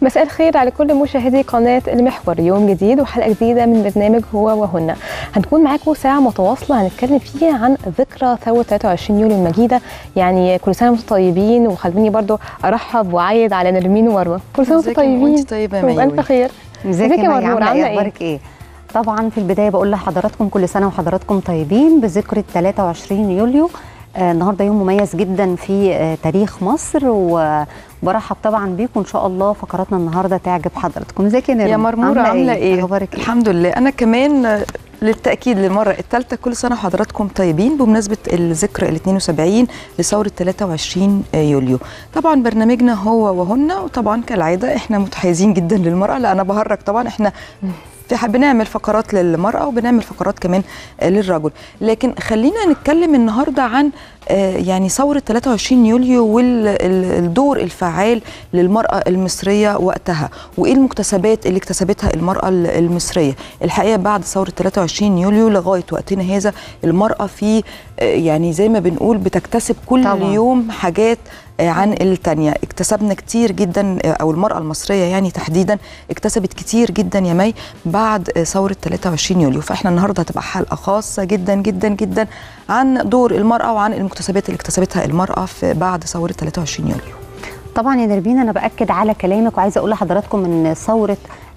مساء الخير على كل مشاهدي قناة المحور يوم جديد وحلقة جديدة من برنامج هو وهن هنكون معاكم ساعة متواصلة هنتكلم فيها عن ذكرى ثورة 23 يوليو المجيدة يعني كل سنة وانتم طيبين وخلوني برضو أرحب وأعيد على نرمين ومروة كل سنة وانتم طيبين وانت طيبة يا ميوي وبألف خير ازيك ازيك يا يا مي مرمور، عامله عاملة ايه ايه؟ اخبارك ايه طبعا في البدايه بقول لحضراتكم كل سنه وحضراتكم طيبين بذكرى 23 يوليو آه النهارده يوم مميز جدا في آه تاريخ مصر وبرحب طبعا بيكم ان شاء الله فقراتنا النهارده تعجب حضراتكم ازيك يا نرمين يا مرمورة عاملة ايه؟ اخبارك ايه الحمد لله أنا كمان آه، للتأكيد للمرة الثالثة كل سنة وحضراتكم طيبين بمناسبة الذكرى ال 72 لثورة 23 يوليو طبعا برنامجنا هو وهن وطبعا كالعادة احنا متحيزين جدا للمرأة لا أنا بهرج طبعا احنا في بنعمل فقرات للمرأة وبنعمل فقرات كمان آه، للرجل لكن خلينا نتكلم النهاردة عن آه، يعني ثورة 23 يوليو والدور الفعال للمرأة المصرية وقتها وإيه المكتسبات اللي اكتسبتها المرأة ال- المصرية الحقيقة بعد ثورة 23 يوليو لغاية وقتنا هذا المرأة في آه، يعني زي ما بنقول بتكتسب كل طبعاً. يوم يوم حاجات آه، عن التانية اكتسبنا كتير جدا آه، او المرأة المصرية يعني تحديدا اكتسبت كتير جدا يا مي بعد آه، ثورة 23 يوليو فاحنا النهاردة هتبقى حلقة خاصة جدا جدا جدا عن دور المرأة وعن المكتسبات اللي اكتسبتها المرأة في بعد ثورة 23 يوليو طبعا يا نرمين انا باكد على كلامك وعايزه اقول لحضراتكم ان ثوره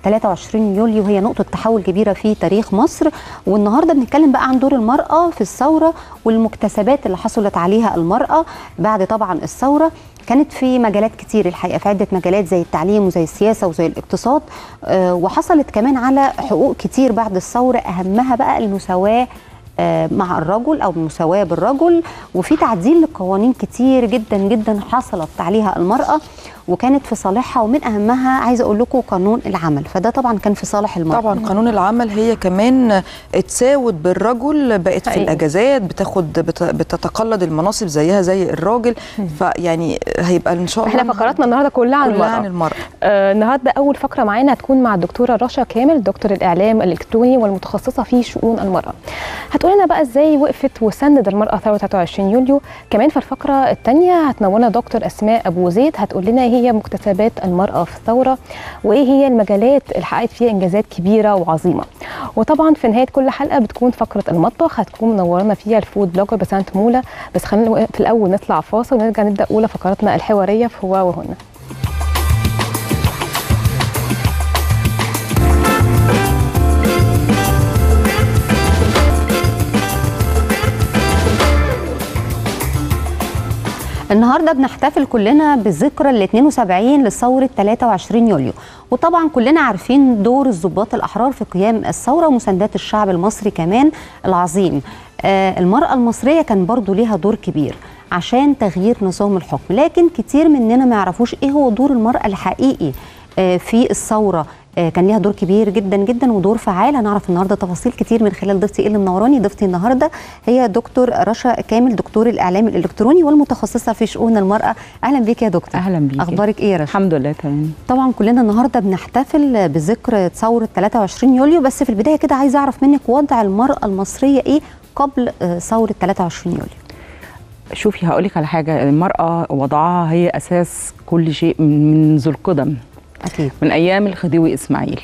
23 يوليو هي نقطه تحول كبيره في تاريخ مصر والنهارده بنتكلم بقى عن دور المراه في الثوره والمكتسبات اللي حصلت عليها المراه بعد طبعا الثوره كانت في مجالات كتير الحقيقه في عده مجالات زي التعليم وزي السياسه وزي الاقتصاد آه، وحصلت كمان على حقوق كتير بعد الثوره اهمها بقى المساواه آه، مع الرجل او المساواه بالرجل وفي تعديل لقوانين كتير جدا جدا حصلت عليها المراه وكانت في صالحها ومن اهمها عايزه اقول لكم قانون العمل فده طبعا كان في صالح المراه طبعا قانون العمل هي كمان اتساوت بالرجل بقت في حقيقي. الاجازات بتاخد بت- بتتقلد المناصب زيها زي الراجل فيعني هيبقى ان شاء الله احنا فقراتنا النهارده كلها عن كلها عن المرأة المرأة آه، النهارده اول فقره معانا هتكون مع الدكتوره رشا كامل دكتور الاعلام الالكتروني والمتخصصه في شؤون المراه هتقول لنا بقى ازاي وقفت وسند المراه ثوره 23 يوليو كمان في الفقره الثانيه هتنورنا دكتور اسماء ابو زيد هتقول لنا ايه هي مكتسبات المراه في الثوره وايه هي المجالات اللي حققت فيها انجازات كبيره وعظيمه وطبعا في نهايه كل حلقه بتكون فقره المطبخ هتكون منورنا فيها الفود بلوجر بسنت موله بس خلينا في الاول نطلع فاصل ونرجع نبدا اولى فقراتنا الحواريه في هو وهنا النهارده بنحتفل كلنا بالذكرى ال 72 لثوره 23 يوليو وطبعا كلنا عارفين دور الضباط الاحرار في قيام الثوره ومساندات الشعب المصري كمان العظيم آه المراه المصريه كان برضو ليها دور كبير عشان تغيير نظام الحكم لكن كتير مننا ما يعرفوش ايه هو دور المراه الحقيقي آه في الثوره آه، كان ليها دور كبير جدا جدا ودور فعال هنعرف النهارده تفاصيل كتير من خلال ضيفتي اللي منوراني ضيفتي النهارده هي دكتور رشا كامل دكتور الاعلام الالكتروني والمتخصصه في شؤون المراه اهلا بيك يا دكتور اهلا بيكي اخبارك ايه يا رشا الحمد لله تمام طبعا كلنا النهارده بنحتفل بذكرى ثوره 23 يوليو بس في البدايه كده عايزه اعرف منك وضع المراه المصريه ايه قبل آه، ثوره 23 يوليو شوفي هقول لك على حاجه المراه وضعها هي اساس كل شيء من منذ القدم اكيد من ايام الخديوي اسماعيل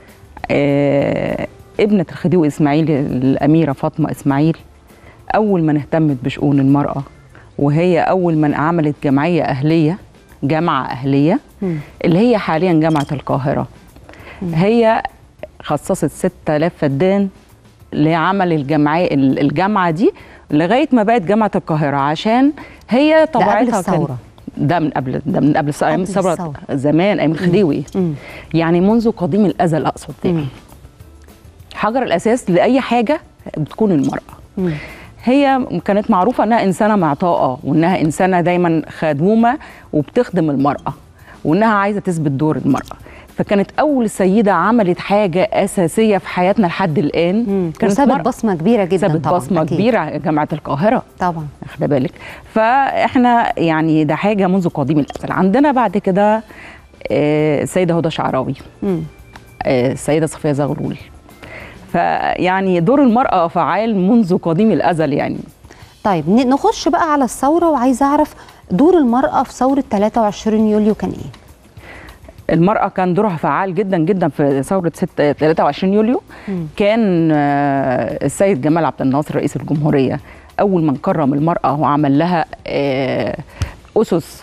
آه ابنه الخديوي اسماعيل الاميره فاطمه اسماعيل اول من اهتمت بشؤون المراه وهي اول من عملت جمعيه اهليه جامعه اهليه مم. اللي هي حاليا جامعه القاهره هي خصصت 6000 فدان لعمل الجمعيه الجامعه دي لغايه ما بقت جامعه القاهره عشان هي طبيعتها كان- الثورة. ده من قبل ده من قبل الثوره ايام قبل الثوره الثورة. زمان ايام الخديوي مم. يعني منذ قديم الازل اقصد مم. يعني حجر الاساس لاي حاجه بتكون المراه مم. هي كانت معروفه انها انسانه معطاءه وانها انسانه دايما خدومه وبتخدم المراه وانها عايزه تثبت دور المراه فكانت اول سيده عملت حاجه اساسيه في حياتنا لحد الان مم. كانت وسابت مرأة. بصمه كبيره جدا سابت طبعا بصمه أكيد. كبيره جامعه القاهره طبعا واخده بالك فاحنا يعني ده حاجه منذ قديم الازل عندنا بعد كده آه، السيده هدى شعراوي مم. آه، السيده صفيه زغلول فيعني دور المراه فعال منذ قديم الازل يعني طيب ن- نخش بقى على الثوره وعايزه اعرف دور المراه في ثوره 23 يوليو كان ايه المرأة كان دورها فعال جدا جدا في ثورة 6 23 يوليو كان آه، السيد جمال عبد الناصر رئيس الجمهورية أول من كرم المرأة وعمل لها آه، أسس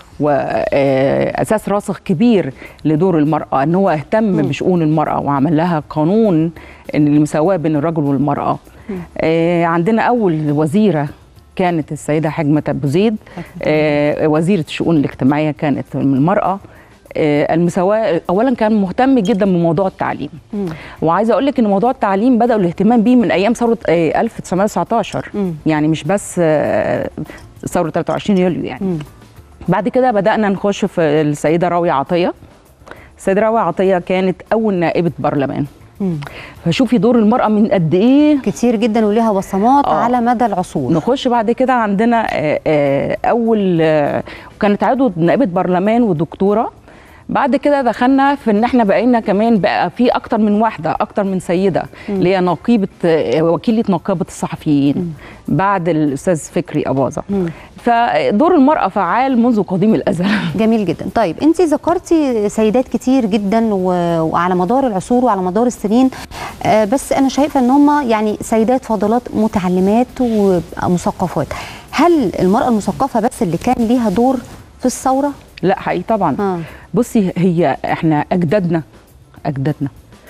وأساس راسخ كبير لدور المرأة أن هو اهتم بشؤون المرأة وعمل لها قانون المساواة بين الرجل والمرأة آه، عندنا أول وزيرة كانت السيدة حكمة أبو زيد آه، وزيرة الشؤون الاجتماعية كانت من المرأة آه، المساواة أولا كان مهتم جدا بموضوع التعليم وعايزة أقول لك إن موضوع التعليم بدأوا الاهتمام بيه من أيام ثورة آه، 1919 يعني مش بس آه، ثورة 23 يوليو يعني بعد كده بدأنا نخش في السيدة راوية عطية السيدة راوية عطية كانت أول نائبة برلمان فشوفي دور المرأة من قد إيه كتير جدا وليها بصمات آه. على مدى العصور نخش بعد كده عندنا آه، آه، اول آه، وكانت عضو نائبه برلمان ودكتوره بعد كده دخلنا في ان احنا بقينا كمان بقى في اكتر من واحده اكتر من سيده اللي هي نقيبه آه، وكيله نقابه الصحفيين بعد الاستاذ فكري اباظه فدور المراه فعال منذ قديم الازل جميل جدا طيب انت ذكرتي سيدات كتير جدا و... وعلى مدار العصور وعلى مدار السنين آه بس انا شايفه ان هم يعني سيدات فاضلات متعلمات ومثقفات هل المراه المثقفه بس اللي كان ليها دور في الثوره لا حقيقي طبعا آه. بصي هي احنا اجدادنا اجدادنا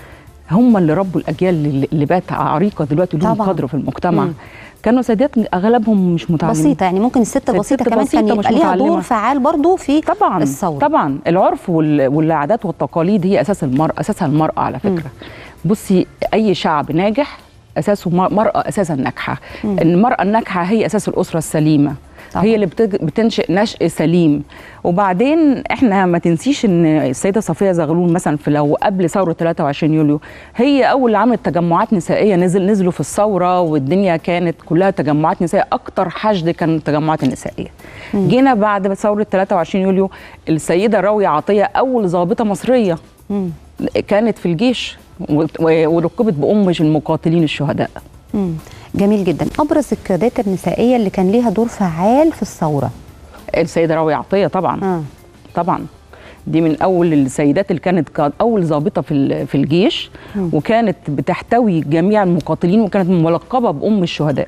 هم اللي ربوا الاجيال اللي- اللي بقت عريقه دلوقتي لهم طبعاً. قدر في المجتمع مم. كانوا سيدات اغلبهم مش متعلمين بسيطه يعني ممكن الست البسيطه ست كمان كان بسيطة مش يبقى ليها دور متعلمة. فعال برضو في طبعا الثوره طبعا العرف وال- والعادات والتقاليد هي اساس المراه اساسها المراه على فكره بصي اي شعب ناجح اساسه مر- مراه اساسا ناجحه المراه الناجحه هي اساس الاسره السليمه طبعاً. هي اللي بتج- بتنشئ نشء سليم وبعدين احنا ما تنسيش ان السيده صفيه زغلول مثلا في لو قبل ثوره 23 يوليو هي اول اللي عملت تجمعات نسائيه نزل نزلوا في الثوره والدنيا كانت كلها تجمعات نسائيه اكتر حشد كان التجمعات النسائيه جينا بعد ثوره 23 يوليو السيده راويه عطيه اول ضابطه مصريه مم. كانت في الجيش و- و- ولقبت بام المقاتلين الشهداء مم. جميل جدا ابرز القيادات النسائيه اللي كان ليها دور فعال في الثوره السيده راويه عطيه طبعا آه. طبعا دي من اول السيدات اللي كانت كانت اول ضابطه في ال- في الجيش وكانت بتحتوي جميع المقاتلين وكانت ملقبه بام الشهداء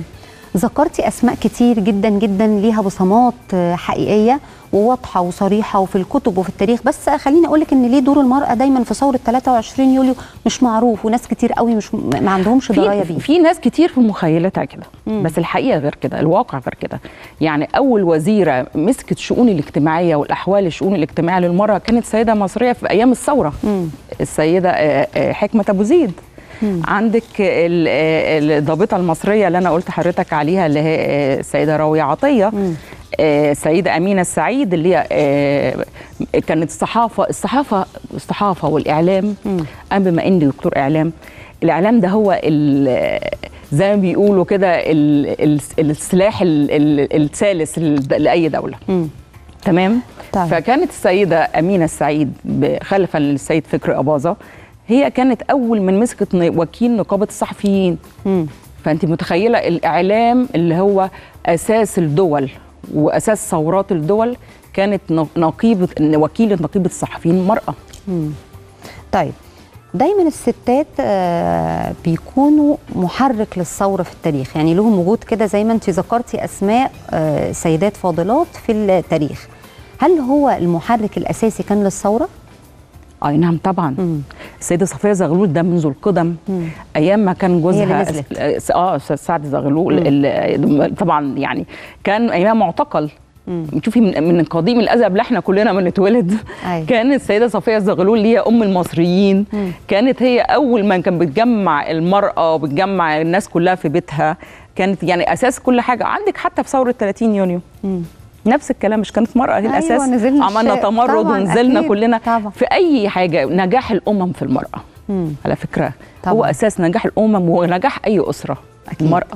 ذكرتي اسماء كتير جدا جدا ليها بصمات آه، حقيقيه وواضحه وصريحه وفي الكتب وفي التاريخ بس خليني اقول لك ان ليه دور المراه دايما في ثوره 23 يوليو مش معروف وناس كتير قوي مش ما عندهمش درايه في, بيه في ناس كتير في مخيلتها كده مم. بس الحقيقه غير كده الواقع غير كده يعني اول وزيره مسكت شؤون الاجتماعيه والاحوال الشؤون الاجتماعيه للمراه كانت سيده مصريه في ايام الثوره مم. السيده آه، آه، حكمه ابو زيد عندك ال- آه، الضابطه المصريه اللي انا قلت حضرتك عليها اللي هي آه، السيده راويه عطيه مم. آه، السيده امينه السعيد اللي هي آه، كانت الصحافه الصحافه الصحافه والاعلام مم. انا بما اني دكتور اعلام الاعلام ده هو ال- زي ما بيقولوا كده ال- ال- السلاح ال- ال- الثالث ل- لاي دوله مم. تمام طيب. فكانت السيده امينه السعيد ب- خلفا للسيد فكري اباظه هي كانت اول من مسكت ن- وكيل نقابه الصحفيين مم. فانت متخيله الاعلام اللي هو اساس الدول واساس ثورات الدول كانت ن- نقيبه وكيله نقيبه الصحفيين مراه مم. طيب دايما الستات آه، بيكونوا محرك للثوره في التاريخ يعني لهم وجود كده زي ما انت ذكرتي اسماء آه، سيدات فاضلات في التاريخ هل هو المحرك الاساسي كان للثوره اي نعم طبعا مم. السيده صفيه زغلول ده منذ القدم مم. ايام ما كان جوزها اللي نزلت. أس- اه استاذ سعد زغلول ال- طبعا يعني كان ايام معتقل مم. شوفي من, من قديم الازل قبل احنا كلنا ما نتولد أيوة. كانت السيده صفيه الزغلول اللي هي ام المصريين مم. كانت هي اول من كان بتجمع المراه وبتجمع الناس كلها في بيتها كانت يعني اساس كل حاجه عندك حتى في ثوره 30 يونيو مم. نفس الكلام مش كانت مرأة هي أيوة، الأساس نزلنا عملنا الشارع. تمرد طبعاً، ونزلنا أكيد، كلنا طبعاً. في أي حاجة نجاح الأمم في المرأة مم. على فكرة طبعاً. هو أساس نجاح الأمم ونجاح أي أسرة أكيد. المرأة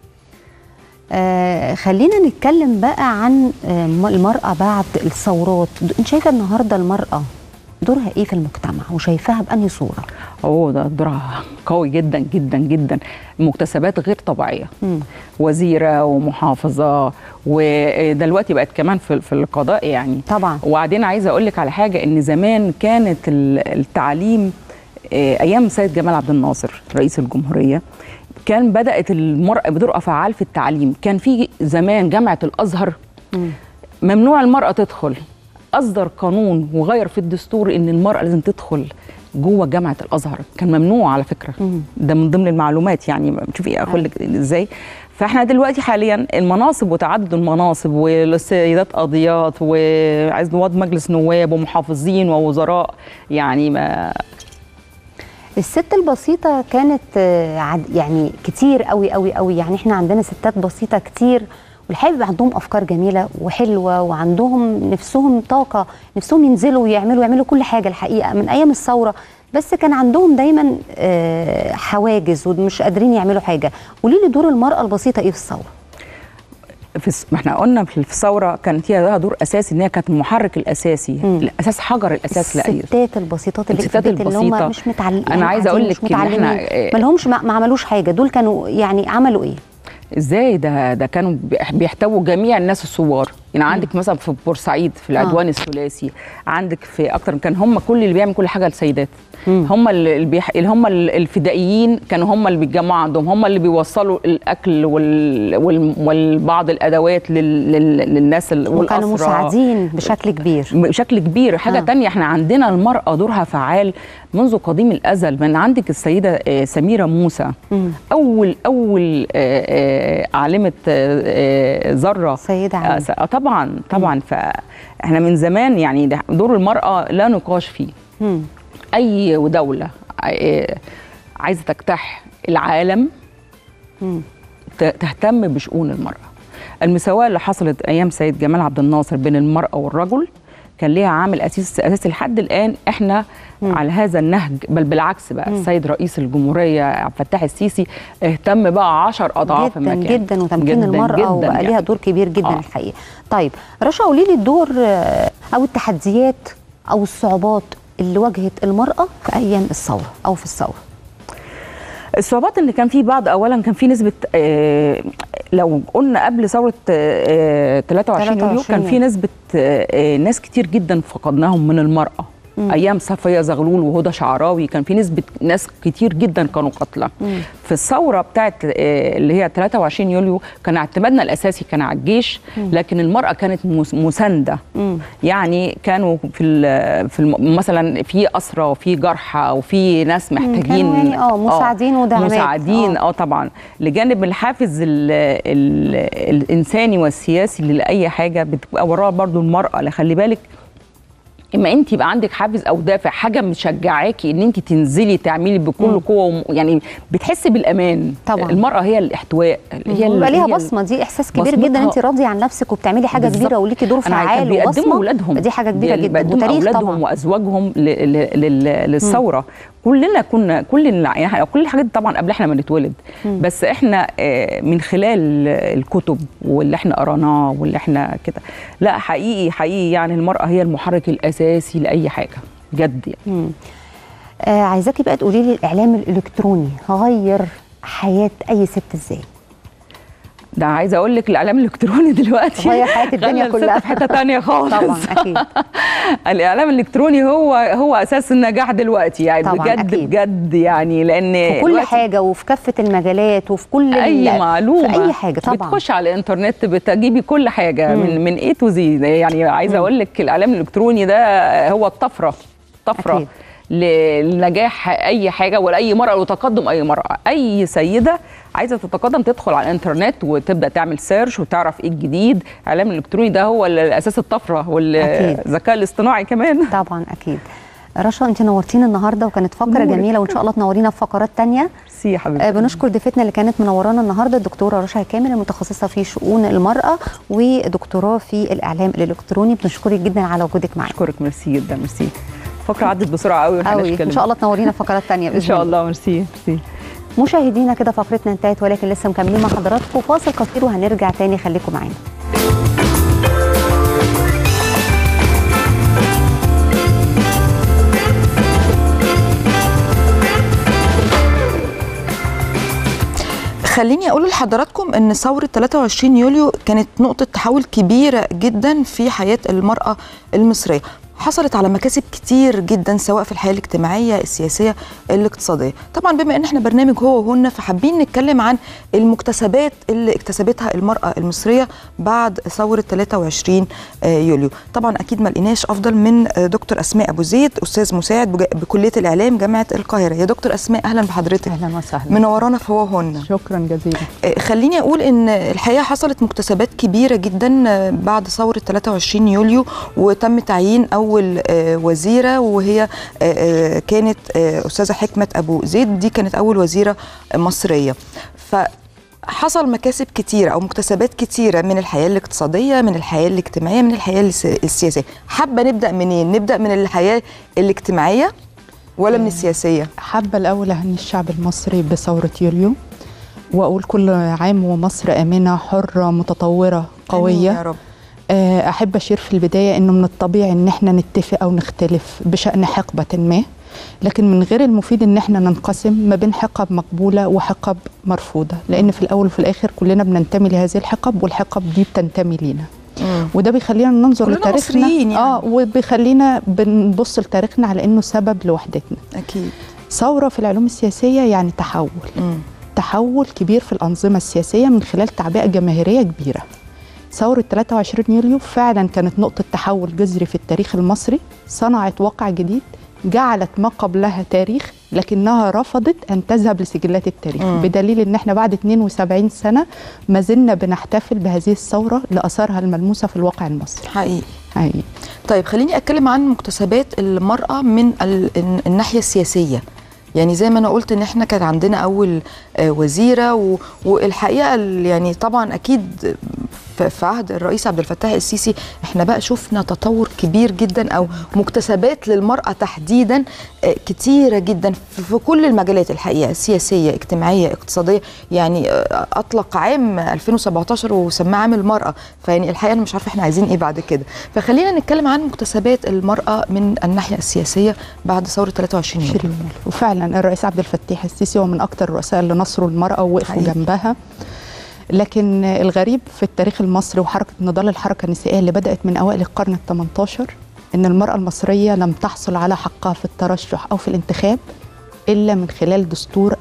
آه خلينا نتكلم بقى عن آه م- المرأة بعد الثورات انت شايفة النهاردة المرأة دورها ايه في المجتمع وشايفاها بأنهي صوره اوه ده دورها قوي جدا جدا جدا مكتسبات غير طبيعيه مم. وزيره ومحافظه ودلوقتي بقت كمان في في القضاء يعني طبعا وبعدين عايزه اقول لك على حاجه ان زمان كانت ال- التعليم آه، ايام سيد جمال عبد الناصر رئيس الجمهوريه كان بدات المراه بدور فعال في التعليم كان في زمان جامعه الازهر مم. ممنوع المراه تدخل اصدر قانون وغير في الدستور ان المراه لازم تدخل جوه جامعه الازهر كان ممنوع على فكره مم. ده من ضمن المعلومات يعني شوفي اقول لك ازاي فاحنا دلوقتي حاليا المناصب وتعدد المناصب والسيدات قاضيات وعايز نواب مجلس نواب ومحافظين ووزراء يعني ما الست البسيطة كانت آه، عد- يعني كتير قوي قوي قوي يعني احنا عندنا ستات بسيطة كتير والحقيقة بيبقى عندهم أفكار جميلة وحلوة وعندهم نفسهم طاقة نفسهم ينزلوا ويعملوا يعملوا كل حاجة الحقيقة من أيام الثورة بس كان عندهم دايما آه، حواجز ومش قادرين يعملوا حاجة قولي لي دور المرأة البسيطة إيه في الثورة؟ في الس- ما احنا قلنا في الثوره كانت هي لها دور اساسي ان هي كانت المحرك الاساسي مم. الاساس حجر الاساس لاي الستات البسيطات اللي في الستات البيت اللي البسيطة. هم مش متعلمين أنا عايزة أقول لك مش إن إحنا- متعلمين آه، ما لهمش ما ما عملوش حاجة دول كانوا يعني عملوا إيه؟ ازاي ده ده كانوا بيح- بيحتووا جميع الناس الثوار يعني عندك مثلا في بورسعيد في العدوان الثلاثي عندك في اكتر كان هم كل اللي بيعمل كل حاجه للسيدات مم. هم اللي بيح... اللي هم ال- الفدائيين كانوا هم اللي بيتجمعوا عندهم هم اللي بيوصلوا الاكل وال... وال... والبعض الادوات لل... لل... للناس ال... وكانوا والأسرى. مساعدين بشكل كبير بشكل كبير حاجه آه. آه. تانية احنا عندنا المراه دورها فعال منذ قديم الازل من عندك السيده آه، سميره موسى مم. اول اول آه، آه، عالمه آه، آه، ذره سيدة آه، عالمة. س- آه، طبعا طبعا فاحنا من زمان يعني ده دور المراه لا نقاش فيه مم. اي دوله آه، عايزه تجتاح العالم مم. ت- تهتم بشؤون المرأة المساواة اللي حصلت أيام سيد جمال عبد الناصر بين المرأة والرجل كان ليها عامل أساس أساسي لحد الآن إحنا مم. على هذا النهج بل بالعكس بقى السيد رئيس الجمهورية عبد الفتاح السيسي اهتم بقى عشر أضعاف جدا المكان جدا وتمكين جداً المرأة جداً وبقى يعني. ليها دور كبير جدا آه. الحقيقة طيب رشا قولي لي الدور آه، أو التحديات أو الصعوبات اللي واجهت المرأة في أيام الثورة أو في الثورة الصعوبات ان كان في بعض اولا كان في نسبه آه، لو قلنا قبل ثوره آه، 23 يوليو 23 كان في نسبه آه، آه، ناس كتير جدا فقدناهم من المراه مم. ايام صفيه زغلول وهدى شعراوي كان في نسبه ناس كتير جدا كانوا قتلى مم. في الثوره بتاعت آه، اللي هي 23 يوليو كان اعتمادنا الاساسي كان على الجيش لكن المراه كانت مس- مسانده مم. يعني كانوا في ال- في الم- مثلا في اسرى وفي جرحى وفي ناس محتاجين كانوا يعني آه، مساعدين وداعمات. مساعدين آه. اه طبعا لجانب الحافز ال ال الانساني والسياسي لاي حاجه بتبقى وراه برضو المراه لا خلي بالك اما انت يبقى عندك حافز او دافع حاجه مشجعاكي ان انت تنزلي تعملي بكل قوه وم- يعني بتحسي بالامان طبعا. المراه هي الاحتواء هي بيبقى ليها هي بصمة دي إحساس كبير بصمتها. جدا أنت راضية عن نفسك وبتعملي حاجة بالظبط. كبيرة وليكي دور أنا عايزة- فعال بيقدموا وبصمة اولادهم دي حاجة كبيرة جدا بيقدموا وتاريخ اولادهم طبعا وازواجهم ل- ل- لل- للثوره كلنا كنا كل الع- يعني كل الحاجات دي طبعا قبل احنا ما نتولد بس احنا آه، من خلال الكتب واللي احنا قراناه واللي احنا كده لا حقيقي حقيقي يعني المراه هي المحرك الاساسي لاي حاجه بجد يعني مم. آه عايزاكي بقى تقولي لي الإعلام الإلكتروني غير حياة أي ست إزاي ده عايزه اقول لك الاعلام الالكتروني دلوقتي غير حياة الدنيا خلى الست كلها. في حته تانية خالص طبعا أكيد الاعلام الالكتروني هو هو اساس النجاح دلوقتي يعني طبعاً، بجد أكيد. بجد يعني لان في كل دلوقتي حاجة وفي كافة المجالات وفي كل اي ال- معلومه في أي حاجة طبعا بتخش على الانترنت بتجيبي كل حاجه مم. من من اي تو زي يعني عايزه اقول لك الاعلام الالكتروني ده هو الطفره طفره أكيد. لنجاح اي حاجه ولا اي مراه وتقدم اي مراه اي سيده عايزه تتقدم تدخل على الانترنت وتبدا تعمل سيرش وتعرف ايه الجديد الاعلام الالكتروني ده هو الاساس الطفره أكيد. والذكاء الاصطناعي كمان طبعا أكيد رشا أنت نورتينا النهاردة وكانت فقرة نورك. جميلة وإن شاء الله تنورينا في فقرات تانية ميرسي يا حبيبتي آه، بنشكر ضيفتنا اللي كانت منورانا النهارده الدكتوره رشا كامل المتخصصه في شؤون المراه ودكتوراه في الاعلام الالكتروني بنشكرك جدا على وجودك معانا اشكرك ميرسي جدا ميرسي فقره عدت بسرعه قوي واحنا قوي ان شاء الله تنورينا في فقرات تانية ان باذن شاء الله الله ميرسي ميرسي مشاهدينا كده فقرتنا انتهت ولكن لسه مكملين مع حضراتكم فاصل قصير وهنرجع تاني خليكم معانا خليني اقول لحضراتكم ان ثوره 23 يوليو كانت نقطه تحول كبيره جدا في حياه المراه المصريه حصلت على مكاسب كتير جدا سواء في الحياه الاجتماعيه السياسيه الاقتصاديه طبعا بما ان احنا برنامج هو وهن فحابين نتكلم عن المكتسبات اللي اكتسبتها المراه المصريه بعد ثوره 23 يوليو طبعا اكيد ما لقيناش افضل من دكتور اسماء ابو زيد استاذ مساعد بج- بكليه الاعلام جامعه القاهره يا دكتور اسماء اهلا بحضرتك اهلا وسهلا منورانا في هو وهن شكرا جزيلا آه، خليني اقول ان الحقيقه حصلت مكتسبات كبيره جدا آه، بعد ثوره 23 يوليو وتم تعيين اول آه، وزيره وهي آه، آه، كانت آه، استاذه حكمه ابو زيد دي كانت اول وزيره مصريه ف حصل مكاسب كتيرة أو مكتسبات كتيرة من الحياة الاقتصادية من الحياة الاجتماعية من الحياة الس- السياسية حابة نبدأ منين؟ نبدأ من الحياة الاجتماعية ولا من السياسية؟ حابة الأول أهني الشعب المصري بثورة يوليو وأقول كل عام ومصر آمنة حرة متطورة آمين قوية يا رب آه، أحب أشير في البداية أنه من الطبيعي أن احنا نتفق أو نختلف بشأن حقبة ما لكن من غير المفيد أن احنا ننقسم ما بين حقب مقبولة وحقب مرفوضة لأن في الأول وفي الآخر كلنا بننتمي لهذه الحقب والحقب دي بتنتمي لينا مم. وده بيخلينا ننظر كلنا لتاريخنا مصريين يعني. اه وبيخلينا بنبص لتاريخنا على انه سبب لوحدتنا أكيد ثوره في العلوم السياسيه يعني تحول مم. تحول كبير في الانظمه السياسيه من خلال تعبئه جماهيريه كبيره ثورة 23 يوليو فعلا كانت نقطة تحول جذري في التاريخ المصري صنعت واقع جديد جعلت ما قبلها تاريخ لكنها رفضت أن تذهب لسجلات التاريخ مم. بدليل أن احنا بعد 72 سنة ما زلنا بنحتفل بهذه الثورة لأثارها الملموسة في الواقع المصري حقيقي حقيقي. طيب خليني اتكلم عن مكتسبات المراه من ال- الن- الناحيه السياسيه يعني زي ما انا قلت ان احنا كان عندنا اول آه، وزيره و- والحقيقه ال- يعني طبعا اكيد في في عهد الرئيس عبد الفتاح السيسي احنا بقى شفنا تطور كبير جدا او مكتسبات للمراه تحديدا آه، كتيره جدا في في كل المجالات الحقيقه سياسيه اجتماعيه اقتصاديه يعني آه، اطلق عام 2017 وسماه عام المراه فيعني الحقيقه انا مش عارفه احنا عايزين ايه بعد كده فخلينا نتكلم عن مكتسبات المراه من الناحيه السياسيه بعد ثوره 23 يوليو 20 يوليو وفعلا الرئيس عبد الفتاح السيسي هو من اكثر الرؤساء اللي نصروا المراه ووقفوا حقيقي. جنبها لكن الغريب في التاريخ المصري وحركه نضال الحركه النسائيه اللي بدات من اوائل القرن ال 18 ان المراه المصريه لم تحصل على حقها في الترشح او في الانتخاب الا من خلال دستور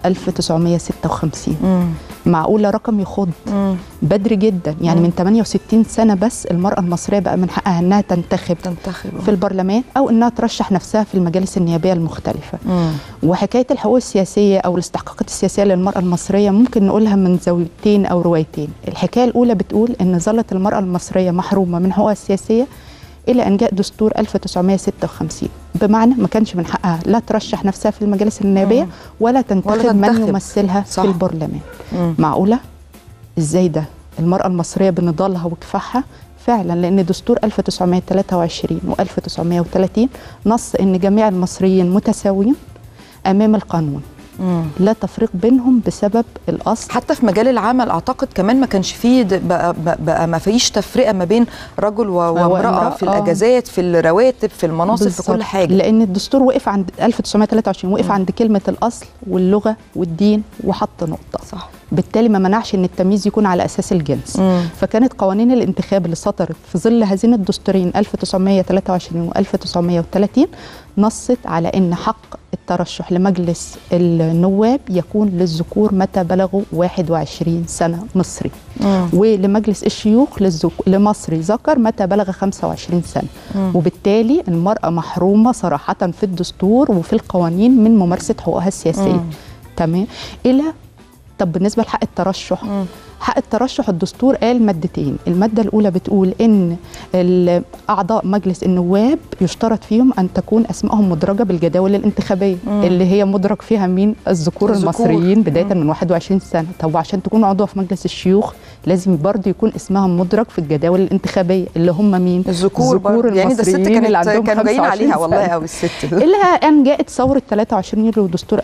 1956 مم. معقوله رقم يخض مم. بدري جدا يعني مم. من 68 سنه بس المراه المصريه بقى من حقها انها تنتخب تنتخب في البرلمان او انها ترشح نفسها في المجالس النيابيه المختلفه مم. وحكايه الحقوق السياسيه او الاستحقاقات السياسيه للمراه المصريه ممكن نقولها من زاويتين او روايتين الحكايه الاولى بتقول ان ظلت المراه المصريه محرومه من حقوقها السياسيه الى ان جاء دستور 1956 بمعنى ما كانش من حقها لا ترشح نفسها في المجالس النيابيه مم. ولا تنتخب تنتخب. من يمثلها صح. في البرلمان مم. معقوله ازاي ده المراه المصريه بنضالها وكفاحها فعلا لان دستور 1923 و1930 نص ان جميع المصريين متساويين امام القانون مم. لا تفريق بينهم بسبب الاصل حتى في مجال العمل اعتقد كمان ما كانش فيه د- بقى, بقى, بقى ما فيش تفرقه ما بين رجل و- وامراه وامرأة، في آه. الاجازات في الرواتب في المناصب في كل بالظبط. حاجه لان الدستور وقف عند 1923 وقف عند كلمه الاصل واللغه والدين وحط نقطه صح بالتالي ما منعش ان التمييز يكون على اساس الجنس مم. فكانت قوانين الانتخاب اللي صدرت في ظل هذين الدستورين 1923 و 1930 نصت على ان حق الترشح لمجلس النواب يكون للذكور متى بلغوا 21 سنه مصري مم. ولمجلس الشيوخ للزك... لمصري ذكر متى بلغ 25 سنه مم. وبالتالي المراه محرومه صراحه في الدستور وفي القوانين من ممارسه حقوقها السياسيه مم. تمام الى طب بالنسبه لحق الترشح مم. حق الترشح الدستور قال مادتين المادة الأولى بتقول إن ال- أعضاء مجلس النواب يشترط فيهم أن تكون أسمائهم مدرجة بالجداول الانتخابية مم. اللي هي مدرج فيها مين الذكور الذكور. المصريين بداية مم. من 21 سنة طب وعشان تكون عضو في مجلس الشيوخ لازم برضه يكون اسمها مدرج في الجداول الانتخابية اللي هم مين الذكور برضه. يعني ده الست المصريين كانت اللي عندهم كانوا جايين 25 عليها والله سنة. قوي الست إلى أن جاءت ثورة 23 يوليو ودستور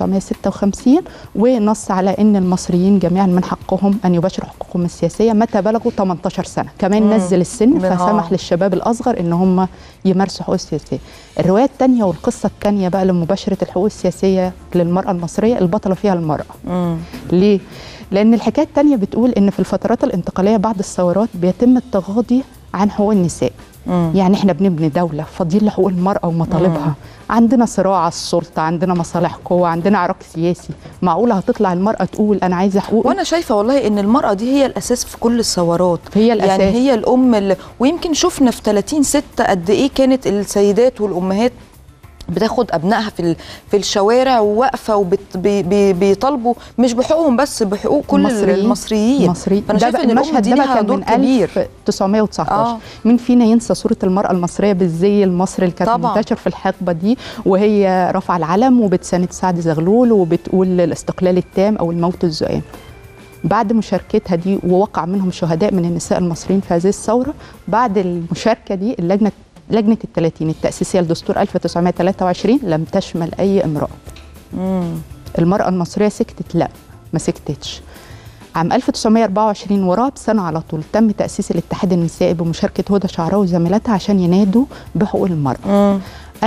1956 ونص على أن المصريين جميعا من حقهم أن يباشروا حقوقهم السياسية متى بلغوا 18 سنة كمان مم. نزل السن من- آه. فسمح للشباب الأصغر أن هم يمارسوا حقوق السياسية الرواية الثانية والقصة الثانية بقى لمباشرة الحقوق السياسية للمرأة المصرية البطلة فيها المرأة مم. ليه؟ لان الحكايه الثانيه بتقول ان في الفترات الانتقاليه بعد الثورات بيتم التغاضي عن حقوق النساء مم. يعني احنا بنبني دوله فاضيين لحقوق المراه ومطالبها عندنا صراع على السلطه عندنا مصالح قوه عندنا عراك سياسي معقوله هتطلع المراه تقول انا عايزه حقوق وانا شايفه والله ان المراه دي هي الاساس في كل الثورات هي الأساس. يعني هي الام اللي ويمكن شفنا في 30 6 قد ايه كانت السيدات والامهات بتاخد ابنائها في ال- في الشوارع وواقفه وبيطالبوا مش بحقوقهم بس بحقوق كل المصريين مصري فانا ده شايفه بقى ان الام المشهد دي ده بقى ليها كان دور من كبير 1919 آه. آه. مين فينا ينسى صوره المراه المصريه بالزي المصري اللي كانت طبعاً. منتشر في الحقبه دي وهي رافعه العلم وبتساند سعد زغلول وبتقول الاستقلال التام او الموت الزؤام بعد مشاركتها دي ووقع منهم شهداء من النساء المصريين في هذه الثوره بعد المشاركه دي اللجنه لجنه الثلاثين التاسيسيه لدستور 1923 لم تشمل اي امراه مم. المرأة المصرية سكتت لا ما سكتتش عام 1924 وراه بسنة على طول تم تأسيس الاتحاد النسائي بمشاركة هدى شعراوي وزميلاتها عشان ينادوا بحقوق المرأة مم.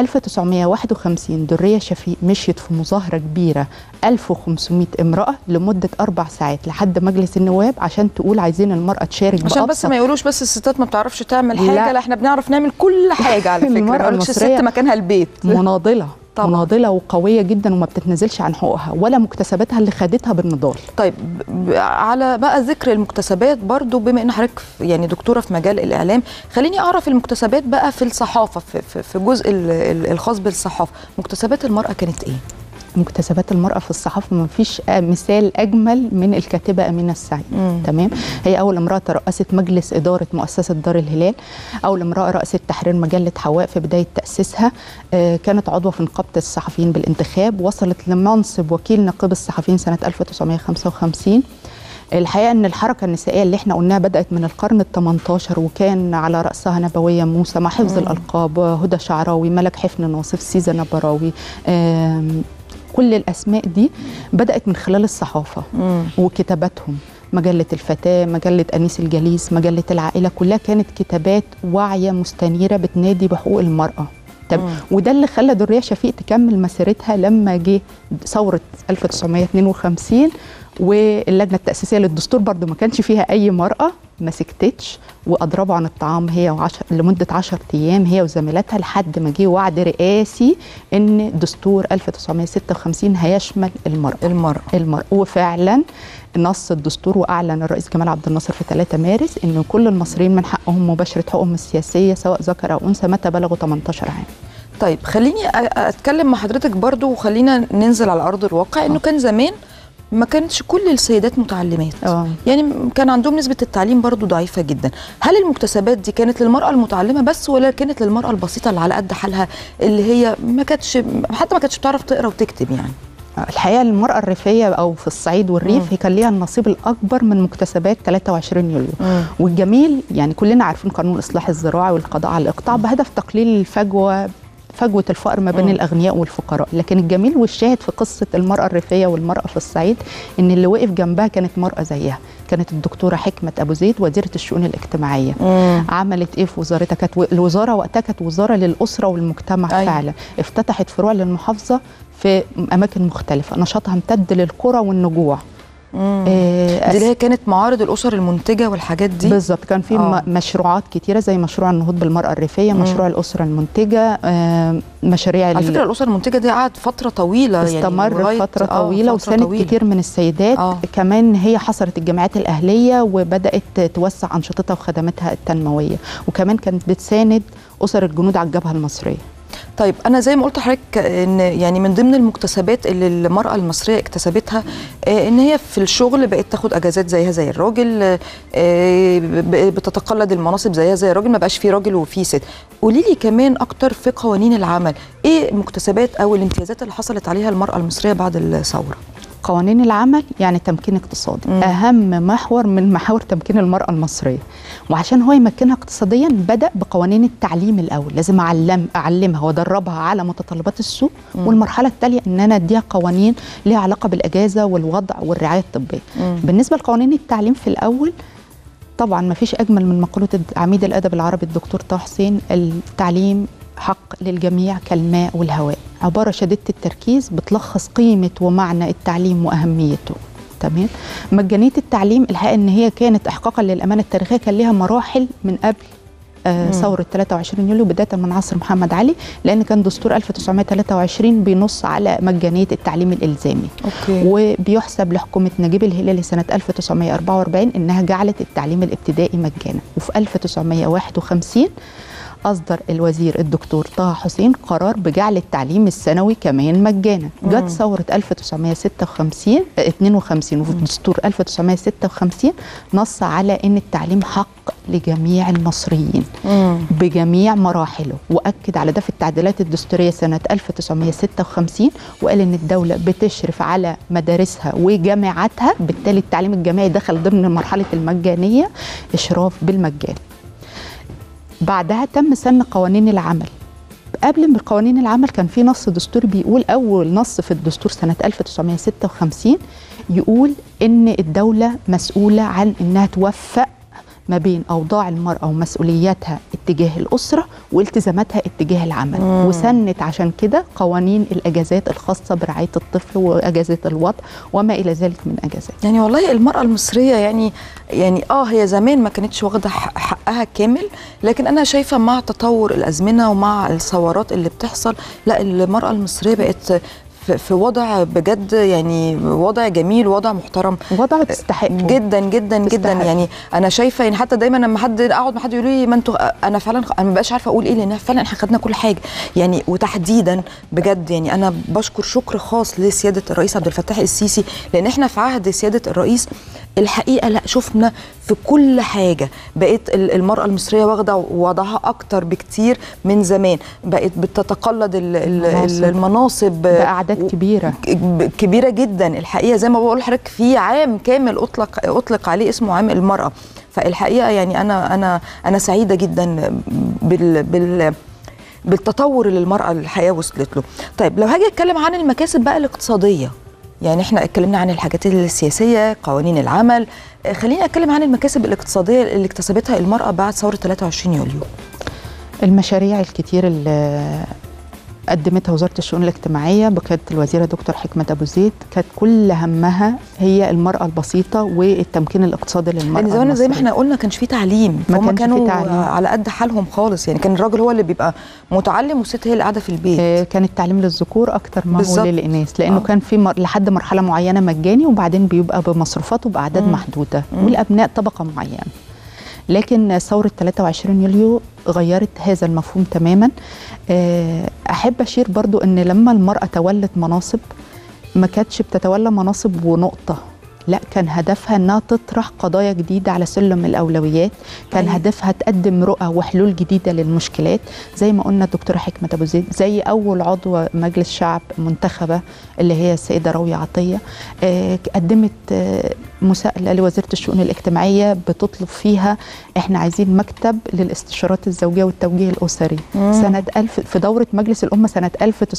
1951 درية شفيق مشيت في مظاهرة كبيرة 1500 امرأة لمدة أربع ساعات لحد مجلس النواب عشان تقول عايزين المرأة تشارك عشان بس بأبسط ما يقولوش بس الستات ما بتعرفش تعمل لا. حاجه لا احنا بنعرف نعمل كل حاجه على فكره المرأة ما يقولكش الست المصرية مكانها البيت مناضلة طبعاً. مناضلة وقوية جدا وما بتتنازلش عن حقوقها ولا مكتسباتها اللي خدتها بالنضال طيب ب- على بقى ذكر المكتسبات برضو بما ان حضرتك في- يعني دكتوره في مجال الاعلام خليني اعرف المكتسبات بقى في الصحافه في, في, في الجزء ال- ال- الخاص بالصحافه مكتسبات المراه كانت ايه مكتسبات المرأة في الصحافة ما فيش مثال أجمل من الكاتبة أمينة السعيد مم. تمام هي أول امرأة رأست مجلس إدارة مؤسسة دار الهلال أول امرأة رأست تحرير مجلة حواء في بداية تأسيسها آه، كانت عضوة في نقابة الصحفيين بالانتخاب وصلت لمنصب وكيل نقيب الصحفيين سنة 1955 الحقيقه ان الحركه النسائيه اللي احنا قلناها بدات من القرن ال 18 وكان على راسها نبويه موسى مع حفظ الالقاب هدى شعراوي ملك حفن ناصف سيزا نبراوي آم، كل الاسماء دي بدات من خلال الصحافه مم. وكتاباتهم مجلة الفتاة مجلة أنيس الجليس مجلة العائلة كلها كانت كتابات واعية مستنيرة بتنادي بحقوق المرأة طب مم. وده اللي خلى درية شفيق تكمل مسيرتها لما جه ثورة 1952 واللجنة التأسيسية للدستور برضو ما كانش فيها أي مرأة ما سكتتش وأضربوا عن الطعام هي وعشر لمدة 10 أيام هي وزميلاتها لحد ما جه وعد رئاسي إن دستور 1956 هيشمل المرأة المراه المرأة وفعلا نص الدستور واعلن الرئيس جمال عبد الناصر في 3 مارس ان كل المصريين من حقهم مباشره حقوقهم السياسيه سواء ذكر او انثى متى بلغوا 18 عام طيب خليني أ- اتكلم مع حضرتك برضو وخلينا ننزل على ارض الواقع انه كان زمان ما كانتش كل السيدات متعلمات اه يعني م- كان عندهم نسبة التعليم برضو ضعيفة جدا هل المكتسبات دي كانت للمرأة المتعلمة بس ولا كانت للمرأة البسيطة اللي على قد حالها اللي هي ما كانتش حتى ما كانتش بتعرف تقرا وتكتب يعني الحقيقه المراه الريفيه او في الصعيد والريف هي كان ليها النصيب الاكبر من مكتسبات 23 يوليو مم. والجميل يعني كلنا عارفين قانون الاصلاح الزراعي والقضاء على الاقطاع بهدف تقليل الفجوه فجوه الفقر ما بين مم. الاغنياء والفقراء لكن الجميل والشاهد في قصه المراه الريفيه والمراه في الصعيد ان اللي وقف جنبها كانت مراه زيها كانت الدكتوره حكمه ابو زيد وزيره الشؤون الاجتماعيه مم. عملت ايه في وزارتها كانت و- الوزاره وقتها كانت وزاره للاسره والمجتمع أيوة. أيوة. فعلا افتتحت فروع للمحافظه في اماكن مختلفه نشاطها امتد للقرى والنجوع مم. آه، دي اللي هي كانت معارض الاسر المنتجه والحاجات دي بالظبط كان في آه. آه. مشروعات كتيره زي مشروع النهوض بالمراه الريفيه مم. مشروع الاسره المنتجه آه، مشاريع على ال- فكره الاسر المنتجه دي قعد فتره طويله استمر يعني لغاية- فترة آه، طويلة فترة وساند طويلة. كتير من السيدات آه. آه. كمان هي حصرت الجامعات الأهلية وبدأت توسع أنشطتها وخدماتها التنموية وكمان كانت بتساند أسر الجنود على الجبهة المصرية طيب انا زي ما قلت لحضرتك ان يعني من ضمن المكتسبات اللي المراه المصريه اكتسبتها آه، ان هي في الشغل بقت تاخد اجازات زيها زي الراجل آه، ب- بتتقلد المناصب زيها زي الراجل ما بقاش في راجل وفي ست قولي لي كمان اكتر في قوانين العمل ايه المكتسبات او الامتيازات اللي حصلت عليها المراه المصريه بعد الثوره قوانين العمل يعني تمكين اقتصادي مم. أهم محور من محاور تمكين المرأة المصرية وعشان هو يمكنها اقتصاديا بدأ بقوانين التعليم الأول لازم أعلم أعلمها وأدربها على متطلبات السوق مم. والمرحلة التالية إن أنا أديها قوانين ليها علاقة بالأجازة والوضع والرعاية الطبية مم. بالنسبة لقوانين التعليم في الأول طبعا ما فيش أجمل من مقولة عميد الأدب العربي الدكتور طه حسين التعليم حق للجميع كالماء والهواء عبارة شديدة التركيز بتلخص قيمة ومعنى التعليم وأهميته تمام مجانيه التعليم الحقيقه ان هي كانت احقاقا للامانه التاريخيه كان ليها مراحل من قبل آه، ثورة 23 يوليو بداية من عصر محمد علي لأن كان دستور 1923 بينص على مجانية التعليم الإلزامي اوكي وبيحسب لحكومة نجيب الهلالي سنة 1944 إنها جعلت التعليم الابتدائي مجانا وفي 1951 أصدر الوزير الدكتور طه حسين قرار بجعل التعليم الثانوي كمان مجانا جت ثورة 1956 آه، 52 وفي دستور 1956 نص على إن التعليم حق لجميع المصريين مم. بجميع مراحله واكد على ده في التعديلات الدستوريه سنه 1956 وقال ان الدوله بتشرف على مدارسها وجامعاتها بالتالي التعليم الجامعي دخل ضمن مرحله المجانيه اشراف بالمجان بعدها تم سن قوانين العمل قبل من قوانين العمل كان في نص دستوري بيقول اول نص في الدستور سنه 1956 يقول ان الدوله مسؤوله عن انها توفق ما بين اوضاع المراه ومسؤولياتها اتجاه الاسره والتزاماتها اتجاه العمل مم. وسنت عشان كده قوانين الاجازات الخاصه برعايه الطفل واجازه الوضع وما الى ذلك من اجازات يعني والله المرأة المصرية يعني يعني اه هي زمان ما كانتش واخدة حق- حقها كامل لكن أنا شايفة مع تطور الأزمنة ومع الثورات اللي بتحصل لا المرأة المصرية بقت في في وضع بجد يعني وضع جميل وضع محترم وضع تستحقه جدا جدا جدا تستحق. يعني انا شايفه يعني حتى دايما لما حد اقعد مع حد يقول لي ما انتوا انا فعلا انا ما بقاش عارفه اقول ايه لان فعلا احنا خدنا كل حاجه يعني وتحديدا بجد يعني انا بشكر شكر خاص لسياده الرئيس عبد الفتاح السيسي لان احنا في عهد سياده الرئيس الحقيقه لا شفنا في كل حاجه بقت ال- المراه المصريه واخده وضعها اكتر بكتير من زمان بقت بتتقلد ال- ال- المناصب. المناصب باعداد و- كبيره ك- كبيره جدا الحقيقه زي ما بقول لحضرتك في عام كامل اطلق اطلق عليه اسمه عام المراه فالحقيقه يعني انا انا انا سعيده جدا بال بال بالتطور اللي المراه الحقيقه وصلت له طيب لو هاجي اتكلم عن المكاسب بقى الاقتصاديه يعني احنا اتكلمنا عن الحاجات السياسيه قوانين العمل آه، خليني اتكلم عن المكاسب الاقتصاديه اللي اكتسبتها المراه بعد ثوره 23 يوليو المشاريع الكتير اللي قدمتها وزاره الشؤون الاجتماعيه بقياده الوزيره دكتور حكمه ابو زيد كانت كل همها هي المراه البسيطه والتمكين الاقتصادي للمراه لان زمان زي ما المصرية. احنا قلنا كانش في تعليم ما هم كانش في كانوا تعليم. على قد حالهم خالص يعني كان الراجل هو اللي بيبقى متعلم والست هي اللي قاعده في البيت آه، كان التعليم للذكور اكتر ما بالظبط. هو للاناث لانه آه. كان في مر... لحد مرحله معينه مجاني وبعدين بيبقى بمصروفات وباعداد مم. محدوده مم. والابناء طبقه معينه لكن ثوره 23 يوليو غيرت هذا المفهوم تماما آه، احب اشير برضو ان لما المراه تولت مناصب ما كانتش بتتولى مناصب ونقطه لا كان هدفها انها تطرح قضايا جديده على سلم الاولويات كان أيوة. هدفها تقدم رؤى وحلول جديده للمشكلات زي ما قلنا الدكتوره حكمه ابو زيد زي اول عضو مجلس شعب منتخبه اللي هي السيده راويه عطيه آه، قدمت آه، مساءله لوزيره الشؤون الاجتماعيه بتطلب فيها احنا عايزين مكتب للاستشارات الزوجيه والتوجيه الاسري مم. سنه 1000 في دوره مجلس الامه سنه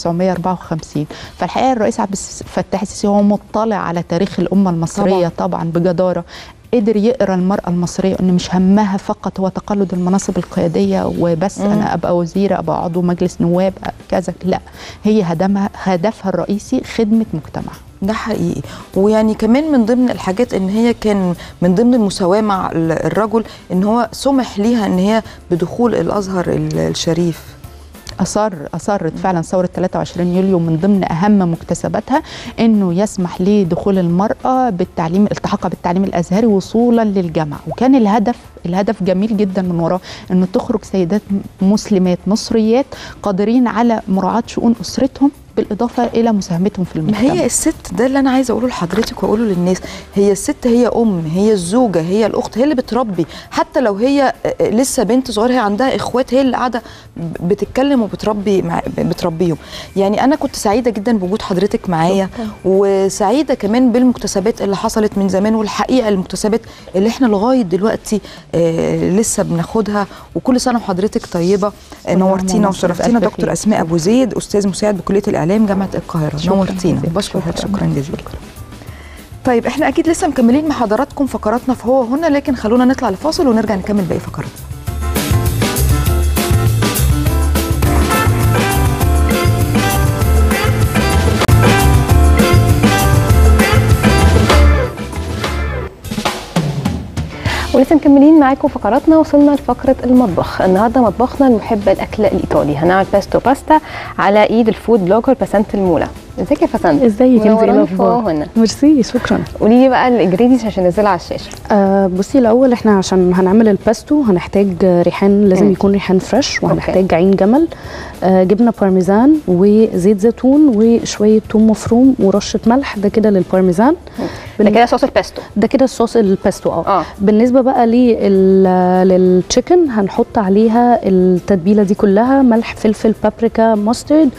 1954 فالحقيقه الرئيس عبد الفتاح السيسي هو مطلع على تاريخ الامه المصريه طبعا, طبعا بجداره قدر يقرا المراه المصريه ان مش همها فقط هو تقلد المناصب القياديه وبس مم. انا ابقى وزيره ابقى عضو مجلس نواب كذا لا هي هدمها هدفها الرئيسي خدمه مجتمع ده حقيقي ويعني كمان من ضمن الحاجات ان هي كان من ضمن المساواه مع ال- الرجل ان هو سمح ليها ان هي بدخول الازهر ال- الشريف أصر أصرت فعلا ثورة 23 يوليو من ضمن أهم مكتسباتها أنه يسمح لدخول المرأة بالتعليم التحاقها بالتعليم الأزهري وصولا للجامعة وكان الهدف الهدف جميل جدا من وراه أنه تخرج سيدات مسلمات مصريات قادرين على مراعاة شؤون أسرتهم بالإضافة إلى مساهمتهم في ما المجتمع هي الست ده اللي انا عايزه اقوله لحضرتك واقوله للناس هي الست هي ام هي الزوجه هي الاخت هي اللي بتربي حتى لو هي آه، لسه بنت صغيره هي عندها اخوات هي اللي قاعده ب- بتتكلم وبتربي مع بتربيهم يعني انا كنت سعيده جدا بوجود حضرتك معايا وسعيده كمان بالمكتسبات اللي حصلت من زمان والحقيقه المكتسبات اللي احنا لغايه دلوقتي آه لسه بناخدها وكل سنه وحضرتك طيبه آه، كل عام نورتينا ومصر وشرفتينا بألف دكتور خير. اسماء ابو زيد استاذ مساعد بكليه الاعلام جامعه القاهره شكراً نورتينا جزيلاً. بشكر حضرتك شكراً. شكرا جزيلا طيب احنا اكيد لسه مكملين مع حضراتكم فقراتنا في هو هنا لكن خلونا نطلع لفاصل ونرجع نكمل باقي فقراتنا مكملين معاكم فقراتنا وصلنا لفقره المطبخ النهارده مطبخنا المحب الاكل الايطالي هنعمل بيستو باستا على ايد الفود بلوجر بسنت المولى ازيك يا فسنت ازيك انت ايه منوراني الاخبار فوهنا. ميرسي شكرا قولي لي بقى الانجريدينتس عشان ننزلها على الشاشه آه بصي الاول احنا عشان هنعمل الباستو هنحتاج ريحان لازم مم. يكون ريحان فريش وهنحتاج عين جمل آه جبنه بارميزان وزيت زيتون وشويه توم مفروم ورشه ملح ده كده للبارميزان ده كده صوص البيستو ده كده الصوص الباستو اه اه بالنسبه بقى لل- للتشيكن هنحط عليها التتبيله دي كلها ملح فلفل بابريكا ماسترد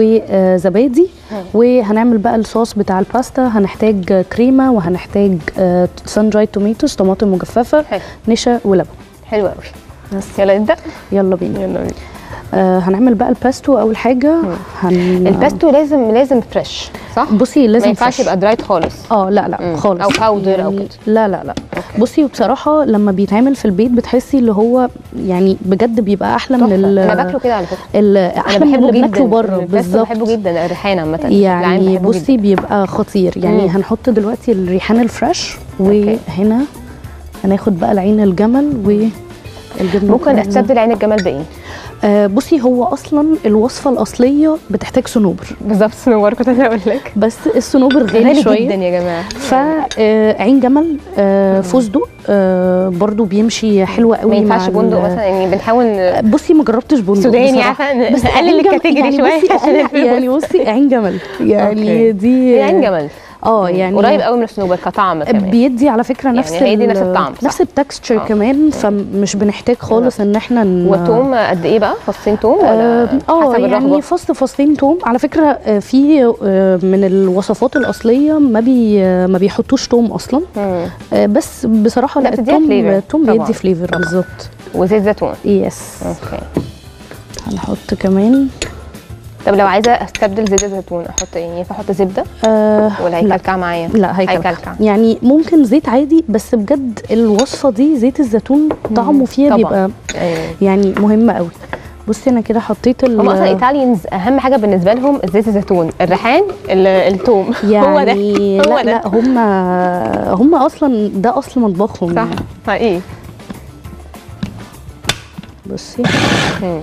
وزبادي وهنعمل بقى الصوص بتاع الباستا هنحتاج كريمه وهنحتاج سان دراي توميتوس طماطم مجففه حلو نشا ولبن حلو قوي بس يلا نبدا يلا بينا يلا بينا آه هنعمل بقى الباستو اول حاجه هن... البيستو لازم لازم فريش صح بصي ما لازم ينفعش فريش. يبقى درايد خالص اه لا لا مم. خالص أو powder أو كده. لا لا لا بصي وبصراحه لما بيتعمل في البيت بتحسي اللي هو يعني بجد بيبقى احلى من ال انا باكله كده على فكره ال- انا احلى من بحبه اللي جدا بناكله بره البيستو بالظبط بحبه جدا الريحان عامه بشكل عام يعني بحبه بصي جدا. بيبقى خطير يعني مم. هنحط دلوقتي الريحان الفريش أوكي. وهنا هناخد بقى العين الجمل والجبنه ممكن البارميزان. استبدل عين الجمل بايه آه بصي هو اصلا الوصفه الاصليه بتحتاج صنوبر بالظبط صنوبر كنت هقول لك بس الصنوبر غالي, غالي شويه جدا يا جماعه فعين جمل آه فستق آه برضو بيمشي حلو قوي ما ينفعش مع بندق ال- مثلا يعني بنحاول بصي ما جربتش بندق سوداني بصراحة. عارفه بس نقلل عين جمل- الكاتيجوري يعني شويه بصي عشان أنا- الفلوس. يعني بصي عين جمل يعني أوكي. دي هي عين جمل اه يعني قريب قوي من الصنوبر كطعم كمان بيدي على فكره يعني نفس هي دي ال- نفس الطعم، صح؟ نفس التكستشر آه. كمان فمش بنحتاج خالص ان احنا ن- والثوم قد ايه بقى فصين توم اه ولا آه، حسب يعني الرغبه فص فصين توم على فكره آه، في آه، من الوصفات الاصليه ما بي آه، ما بيحطوش توم اصلا مم. آه، بس بصراحه لا، لا بتديها التوم flavor التوم طبعاً. بيدي فليفر بالظبط وزيت زيتون يس اوكي هنحط كمان طب لو عايزه استبدل زيت الزيتون احط ايه ينفع احط زبده آه ولا لا هيكلكع معايا لا هيكلكع هيكلكع. يعني ممكن زيت عادي بس بجد الوصفه دي زيت الزيتون طعمه فيها طبعاً. بيبقى ايوه يعني مهم قوي بصي انا كده حطيت ال هم اصلا الايطاليانز اهم حاجه بالنسبه لهم زيت الزيتون الريحان ال- الثوم يعني هو ده هو لا ده. لا هم هم اصلا ده اصل مطبخهم صح يعني. حقيقي بصي مم.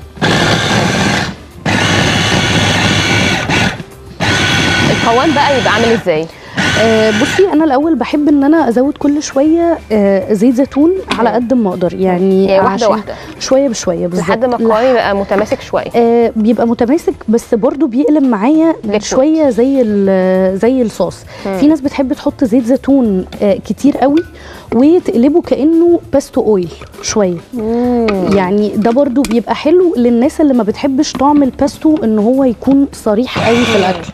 القوام بقى يبقى عامل ازاي آه بصي انا الاول بحب ان انا ازود كل شويه آه زيت زيتون على قد ما اقدر يعني يعني واحدة عشان واحدة. شويه بشويه بالظبط لحد ما القوام يبقى متماسك شويه آه بيبقى متماسك بس برضو بيقلب معايا Liquid. شويه زي ال- زي الصوص في ناس بتحب تحط زيت زيتون آه كتير قوي وتقلبه كانه باستو اويل شويه يعني ده برضو بيبقى حلو للناس اللي ما بتحبش طعم الباستو ان هو يكون صريح قوي في الاكل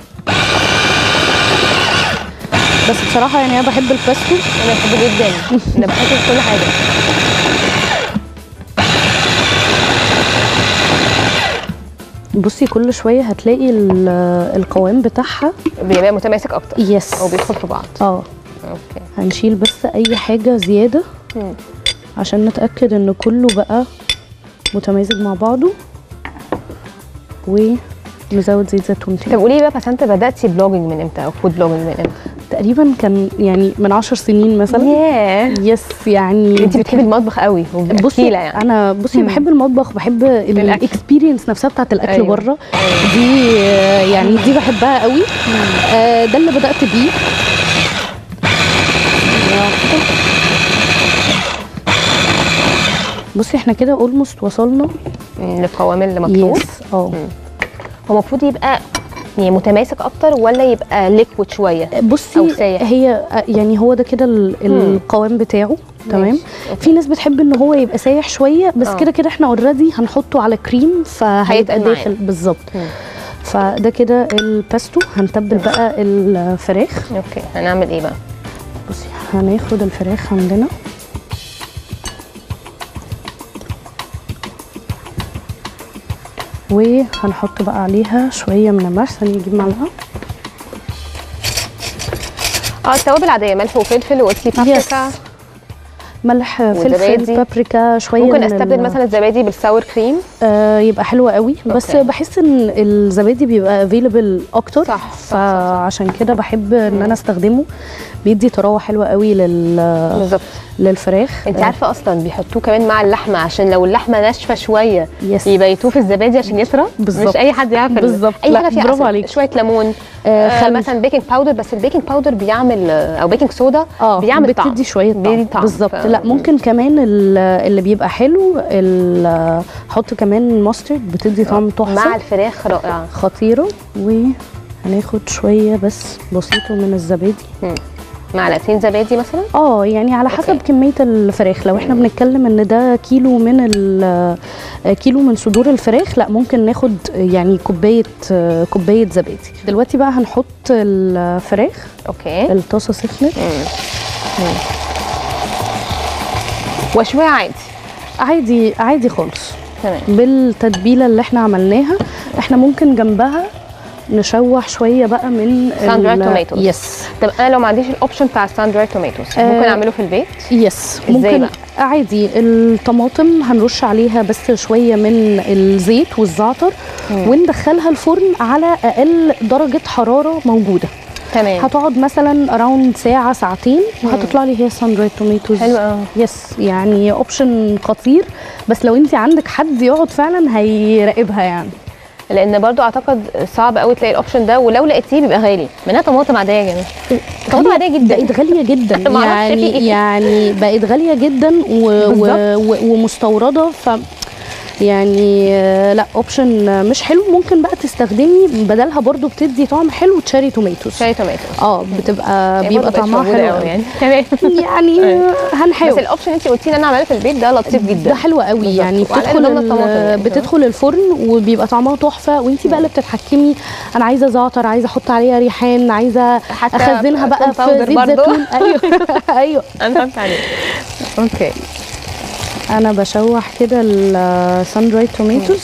بس بصراحه يعني انا بحب الباستو انا بحبه جدا انا بحطه في كل حاجه بصي كل شويه هتلاقي ال- القوام بتاعها بيبقى متماسك اكتر يس او بيدخل في بعض اه اوكي هنشيل بس اي حاجه زياده مم. عشان نتاكد ان كله بقى متمازج مع بعضه ونزود زيت زيتون طب تاني قولي لي بقى بس انت بداتي بلوجينج من امتى او فود بلوجينج من امتى تقريبا كان يعني من عشر سنين مثلا ياه يس يعني انت بتحبي المطبخ قوي بصي وبتحكيله يعني انا بصي بحب المطبخ بحب الاكسبيرينس نفسها بتاعت الاكل أيوة. بره دي آه، يعني دي بحبها قوي آه، ده اللي بدات بيه بصي احنا كده اولموست وصلنا مم، للقوام اللي مطلوب يس اه هو المفروض يبقى يعني متماسك اكتر ولا يبقى ليكويد شويه بصي أو سايح. هي يعني هو ده كده ال- القوام بتاعه تمام في ناس بتحب ان هو يبقى سايح شويه بس آه. كده كده احنا اوريدي هنحطه على كريم فهيبقى هيتقل معانا. داخل بالظبط مم. فده كده الباستو هنتبل بقى الفراخ اوكي هنعمل ايه بقى بصي هناخد الفراخ عندنا وهنحط بقى عليها شويه من الملح ثانيه نجيب معلقه اه التوابل العاديه ملح وفلفل وقلتي بابريكا ملح وزبادي. فلفل بابريكا شويه ممكن من استبدل ال- مثلا الزبادي بالساور كريم آه يبقى حلو قوي بس أوكي. بحس ان الزبادي بيبقى افيلبل اكتر صح، صح، صح، صح. فعشان كده بحب ان انا استخدمه بيدي طراوه حلوه قوي لل بالظبط للفراخ انت آه، عارفه اصلا بيحطوه كمان مع اللحمه عشان لو اللحمه ناشفه شويه يس. يبيتوه في الزبادي عشان يطرى بالظبط. مش اي حد يعرف ال- بالظبط. اي لا، حاجه فيها برافو أسد. عليك. شويه ليمون آه، آه خل. مثلا بيكنج باودر بس البيكنج باودر بيعمل او بيكنج صودا اه بيعمل طعم بتدي شويه بيدي طعم طعم بالظبط ف- لا ممكن كمان ال- اللي بيبقى حلو ال- حط كمان ماسترد بتدي طعم مع تحفه الفراخ رائعه خطيره وهناخد شويه بس بسيطه من الزبادي معلقتين زبادي مثلا اه يعني على حسب أوكي. كميه الفراخ لو احنا بنتكلم ان ده كيلو من ال- كيلو من صدور الفراخ لا ممكن ناخد يعني كوبايه كوبايه زبادي دلوقتي بقى هنحط الفراخ اوكي الطاسه سخنت وشويه عادي عادي عادي خالص تمام بالتتبيله اللي احنا عملناها احنا ممكن جنبها نشوح شويه بقى من Sun dried tomatoes. يس طب انا لو ما عنديش الاوبشن بتاع السان دراي توماتوز آه، ممكن اعمله في البيت يس إزاي ممكن بقى؟ عادي الطماطم هنرش عليها بس شويه من الزيت والزعتر وندخلها الفرن على اقل درجه حراره موجوده تمام هتقعد مثلا اراوند ساعه ساعتين وهتطلع لي هي سان درايد توميتوز حلو قوي يس يعني اوبشن خطير بس لو انت عندك حد يقعد فعلا هيراقبها يعني لان برضو اعتقد صعب قوي تلاقي الاوبشن ده ولو لقيتيه بيبقى غالي منها طماطم عاديه يا جماعه طماطم عاديه جدا بقت غاليه جدا ما أعرفش في يعني إيه. يعني بقت غاليه جدا و و و ومستورده ف يعني آه، لا اوبشن مش حلو ممكن بقى تستخدمي بدلها برضو بتدي طعم حلو تشيري توميتوز شاي توماتو اه بتبقى هي بيبقى برضو بقتش طعمها موجودة حلو قوي قوي يعني تمام يعني أيوة. بس هنحاول الاوبشن انت قلتي ان انا اعمله في البيت ده لطيف جدا ده حلو قوي بالظبط. يعني وعلى بتدخل الأقل ضمن الطماطم ال- يعني. بتدخل الفرن وبيبقى طعمها تحفه وانت بقى اللي بتتحكمي انا عايزه زعتر عايزه احط عليها ريحان عايزه حتى اخزنها بقى توم في باودر زيت برضو. زيتون ايوه ايوه انا فهمت عليك اوكي انا بشوح كده السان درايد توميتوز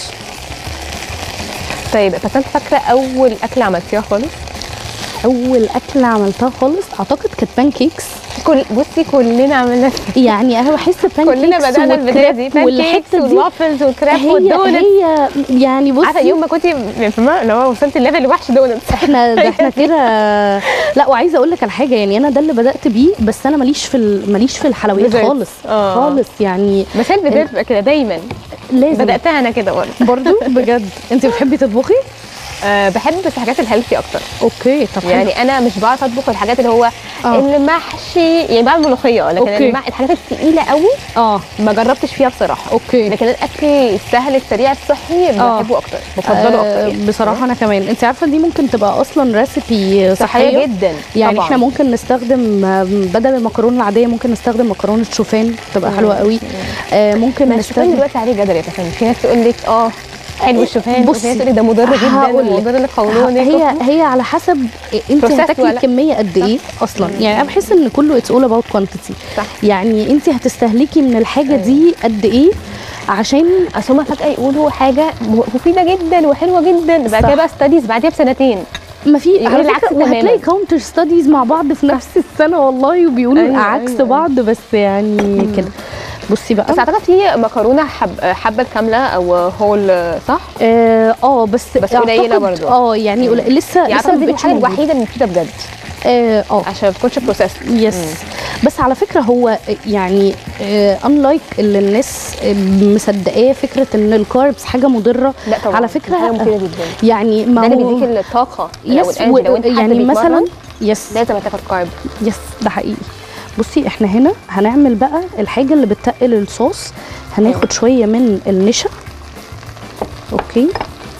طيب بس انت فاكره اول اكله عملتيها خالص اول اكله عملتها خالص اعتقد كانت بان كيكس كل بصي كلنا عملنا يعني انا بحس بان كلنا كيكس بدانا البدايه دي والكريب بان كيكس والحته دي والوافلز والكريب هي والدونتس هي يعني بصي عارفه يوم ما كنتي فاهمه اللي هو وصلت الليفل وحش دونتس احنا ده احنا كده لا وعايزه اقول لك على حاجه يعني انا ده اللي بدات بيه بس انا ماليش في ال- ماليش في الحلويات ديزرت. خالص آه. خالص يعني بس هي البدايه بتبقى كده دايما لازم بداتها انا كده برضه برضو بجد انت بتحبي تطبخي أه بحب بس الحاجات الهيلثي اكتر اوكي طب يعني انا مش بعرف اطبخ الحاجات اللي هو آه. المحشي يعني بعمل ملوخيه لكن أوكي. المح... الحاجات الثقيله قوي اه ما جربتش فيها بصراحه اوكي لكن الاكل السهل السريع الصحي آه. بحبه اكتر بفضله آه اكتر يعني. بصراحه انا كمان انت عارفه دي ممكن تبقى اصلا ريسيبي صحيه صحيه جدا يعني طبعا. احنا ممكن نستخدم آه، بدل المكرونه العاديه ممكن نستخدم مكرونه شوفان تبقى حلوه قوي آه ممكن ما الشوفان نستخدم دلوقتي عليه جدل يا فندم في ناس تقول لك اه حلو الشوفان بصي، وفي ناس تقول لك ده مضر جدا هقول لك. ومضر للقولون هي هي على حسب انت Processed هتاكلي ولا- كميه قد ايه اصلا يعني انا بحس ان كله اتس اول اباوت كوانتيتي صح. يعني انت هتستهلكي من الحاجه دي قد ايه عشان اصل هما فجاه يقولوا حاجه مفيده جدا وحلوه جدا بعد صح. كده بقى ستاديز بعديها بسنتين ما في يقولوا على العكس فكره وهتلاقي تماماً. كاونتر ستاديز مع بعض في نفس السنه والله وبيقولوا أيوة، عكس أيوة، بعض بس يعني كده بصي بقى بس اعتقد في مكرونه حب حبه كامله او هول صح؟ اه آه، بس بس قليلة أعتقد- برضو. اه يعني قليل- لسه يعني لسه اعتقد دي مبقتش الحاجه موجودة. الوحيده المفيده بجد اه اه عشان ما تكونش بروسيس يس بس على فكره هو يعني انلايك اللي الناس مصدقاه فكره ان الكاربس حاجه مضره لا طبعا على فكره حاجه مفيده جدا يعني ده ما اللي هو بيديك الطاقه لو يس الانرجي لو انت حد يعني بيتمرن، مثلا يس لازم تاخد كارب يس ده حقيقي بصي احنا هنا هنعمل بقى الحاجه اللي بتتقل الصوص هناخد شويه من النشا اوكي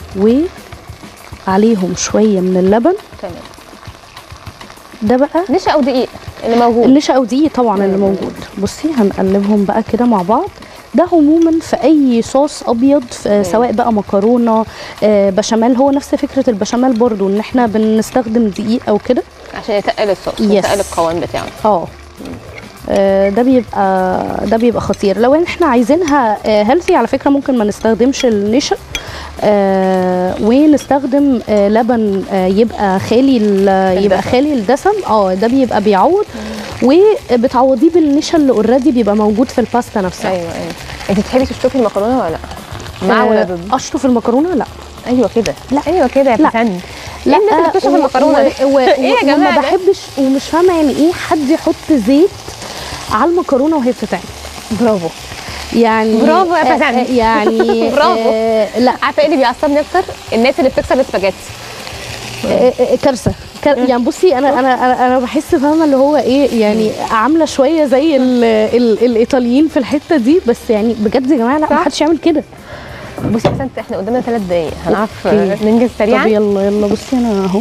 وعليهم شويه من اللبن تمام ده بقى نشا او دقيق اللي موجود النشا او دي طبعا اللي موجود بصي هنقلبهم بقى كده مع بعض ده عموما في اي صوص ابيض في- سواء بقى مكرونه آه، بشاميل هو نفس فكره البشاميل برضو ان احنا بنستخدم دقيق او كده عشان يتقل الصوص Yes. يتقل القوام بتاعه اه آه، ده بيبقى ده بيبقى خطير لو احنا عايزينها هيلثي على فكره ممكن ما نستخدمش النشا آه ونستخدم آه لبن آه يبقى خالي ال- يبقى الدسم. خالي الدسم اه ده بيبقى بيعوض وبتعوضيه بالنشا اللي اوريدي بيبقى موجود في الباستا نفسها ايوه ايوه انت بتحبي تشطفي المكرونه ولا لا؟ مع ولا آه، ضد؟ اشطف المكرونه لا ايوه كده لا. ايوه كده يا لا. فسان لا الناس اللي بتشرب و- المكرونه دي و- و- ايه يا وما جماعه ده؟ بحبش ومش فاهمه يعني ايه حد يحط زيت على المكرونه وهي بتتعمل برافو يعني برافو يا آه، فسان. آه، يعني برافو. آه لا عارفه ايه اللي بيعصبني اكتر؟ الناس اللي بتكسر السباجيتي آه، آه، كارثه كار- يعني بصي انا انا انا انا بحس فاهمه اللي هو ايه يعني عامله شويه زي ال ال الايطاليين في الحته دي بس يعني بجد يا جماعه لا صح. ما حدش يعمل كده بصي يا فسان احنا قدامنا ثلاث دقايق هنعرف أوكي. ننجز طب سريعا يلا يلا بصي انا اهو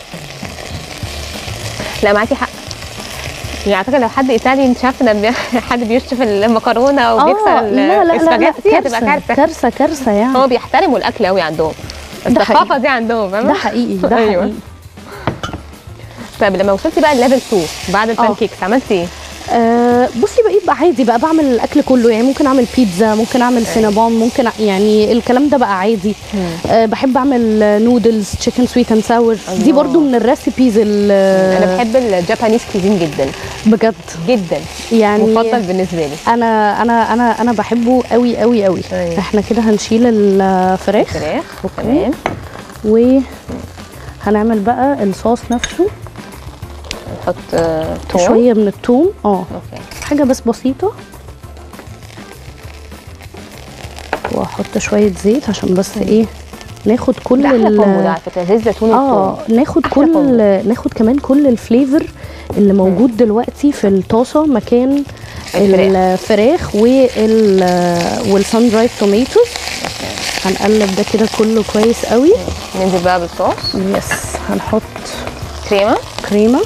لا معاكي حق يعني اعتقد لو حد ايطالي انت عارفه ان بي- حد بيشطف المكرونه وبيكسر آه، لا لا لا لا الاسباجيتي هتبقى كارثه كارثه كارثه كارثه يعني هو بيحترموا الاكل قوي عندهم ده الثقافه حقيقي. دي عندهم فاهمه ده حقيقي ده أيوة. حقيقي طيب لما وصلتي بقى الليفل 2 بعد البانكيكس عملتي ايه؟ أه بصي بقيت بقى عادي بقى بعمل الاكل كله يعني ممكن اعمل بيتزا ممكن اعمل سينابون ممكن أ- يعني الكلام ده بقى عادي أه بحب اعمل آه، نودلز تشيكن سويت اند ساور دي الله. برضو من الريسيبيز ال- انا بحب الجابانيز كوزين جدا بجد جدا يعني مفضل بالنسبه لي انا انا انا انا بحبه قوي قوي قوي أيوة. احنا كده هنشيل الفراخ فراخ تمام وهنعمل بقى الصوص نفسه نحط آه، توم شويه من الثوم اه اوكي حاجه بس بسيطه واحط شويه زيت عشان بس ايه ناخد كل ده احلى ال- كومبو ده على فكره زيت زيتون اه والثوم ناخد أحلى كل كومبو. ناخد كمان كل الفليفر اللي موجود دلوقتي في الطاسه مكان الفراخ. الفراخ وال والسان درايد توميتوز هنقلب ده كده كله كويس قوي ننزل بقى بالصوص يس هنحط كريمه كريمه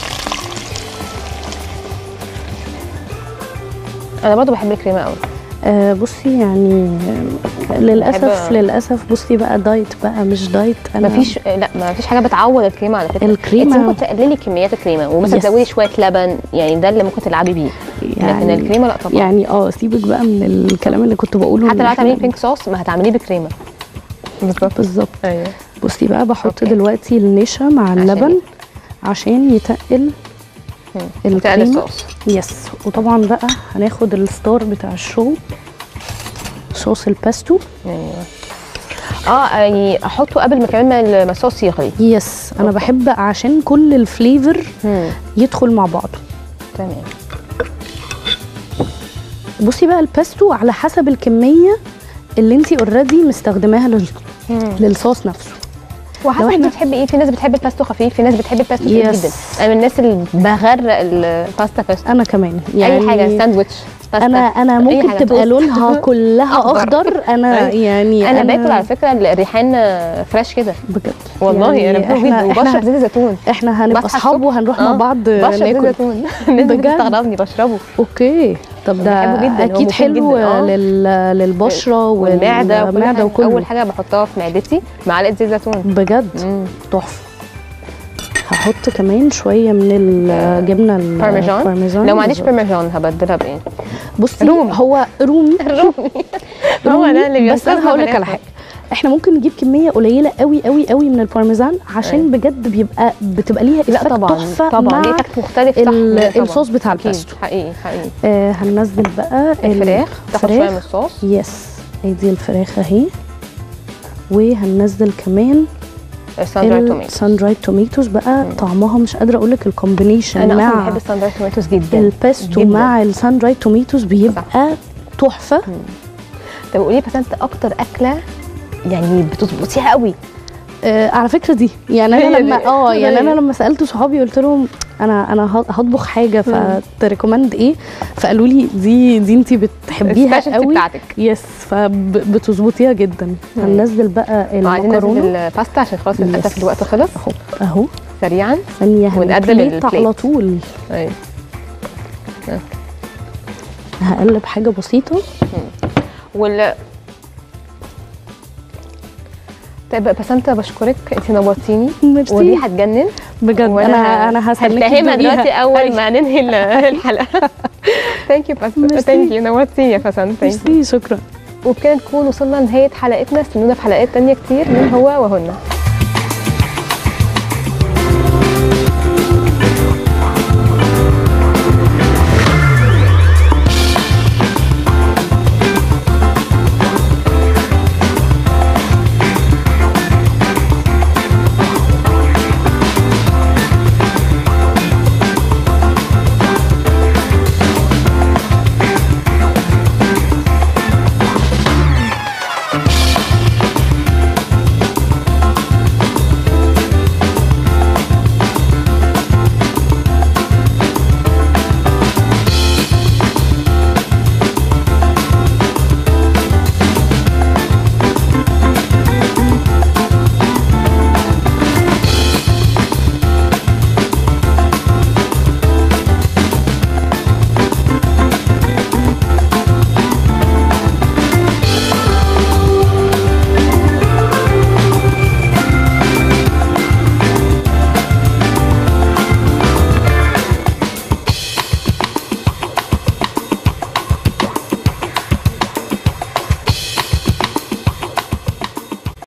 انا برضو بحب الكريمه قوي آه بصي يعني آه، للاسف بحب- للاسف بصي بقى دايت بقى مش دايت انا مفيش لا مفيش حاجه بتعوض الكريمه على فكره الكريمة- انت ممكن تقللي كميات الكريمه ومثلا يس. تزودي شويه لبن يعني ده اللي ممكن تلعبي بيه لكن الكريمه لا طبعا يعني اه سيبك بقى من الكلام اللي كنت بقوله حتى إن لو إحنا- هتعملي بينك صوص ما هتعملي بكريمه بالظبط بالظبط ايوه بصي بقى بحط أوكي. دلوقتي النشا مع اللبن عشان يتقل تقل الكريمه الصوص يس وطبعا بقى هناخد الستار بتاع الشو صوص الباستو ايوه اه يعني احطه قبل ما كمان ما ال- ما الصوص يغلي يس انا بحب عشان كل الفليفر مم. يدخل مع بعضه تمام بصي بقى الباستو على حسب الكميه اللي انت اوريدي مستخدماها لل... للصوص نفسه وحسب لو انت إحنا- بتحبي ايه في ناس بتحب الباستو خفيف في ناس بتحب الباستو تقيل يس. جدا انا من الناس اللي بغرق الباستا باستو انا كمان يعني اي حاجه ساندوتش باستا انا انا أي ممكن حاجة تبقى توست. لونها كلها أخضر. اخضر انا أيوة. يعني انا باكل على فكره الريحان فريش كده بجد والله يعني انا بحبه جدا احنا وبشرب احنا, زيت الزيتون احنا هنبقى بصحى اصحاب الصبح. وهنروح مع آه، بعض بشرب زيت ناكل زيتون الناس بجد؟ بتستغربني بشربه اوكي طب ده بحبه جداً، هو اكيد مفيد حلو جداً، آه. لل... للبشره والمعده وكل والمعده حاجة. وكله اول حاجه بحطها في معدتي معلقه زيت زيتون بجد مم. تحفه هحط كمان شويه من الجبنه بارميجان البارميجان لو ما عنديش بالظبط. بارميجان هبدلها بايه بصي رومي. هو رومي الرومي هو ده اللي بس انا بيوصلنا هقول لك في على الآخر. حاجه احنا ممكن نجيب كميه قليله قوي قوي قوي من البارميزان عشان بجد بيبقى بتبقى ليها لا إفكت طبعا تحفه طبعا مع ليه افكت مختلف ال- صح طبعاً. الصوص بتاع أكيد. الباستو. حقيقي حقيقي آه هننزل بقى الفراخ تاخد شويه من الفراخ الصوص يس ادي الفراخ اهي وهننزل كمان السان دراي توميتو السان درايد توميتوز بقى طعمها مش قادره اقول لك الكومبينيشن انا اصلا مع بحب السان دراي توميتوز جدا البيستو جداً. مع السان درايد توميتوز بيبقى تحفه طب قولي بس انت اكتر اكله يعني بتظبطيها قوي آه على فكره دي يعني هي انا لما دي. اه يعني هي. انا لما سالت صحابي قلت لهم انا انا ه- هطبخ حاجه فتريكومند ايه فقالوا لي دي دي انت بتحبيها السبيشالتي قوي بتاعتك يس فبتظبطيها جدا هننزل بقى وبعدين ننزل المكرونه الباستا عشان خلاص يس. للاسف الوقت خلص اهو اهو سريعا ثانيه ونقدم هنبليت البليت. على طول ايوه هقلب حاجه بسيطه وال طيب بس انت بشكرك انت نورتيني ميرسي. ودي هتجنن بجد وأنا انا انا هستناكي هتفهمها تدوقيها. دلوقتي اول أيوة. ما ننهي ال- الحلقه ثانك يو بس ميرسي. ثانك يو نورتيني يا فسان ثانك يو ميرسي شكرا وبكده نكون وصلنا لنهايه حلقتنا استنونا في حلقات تانية كتير من هو وهن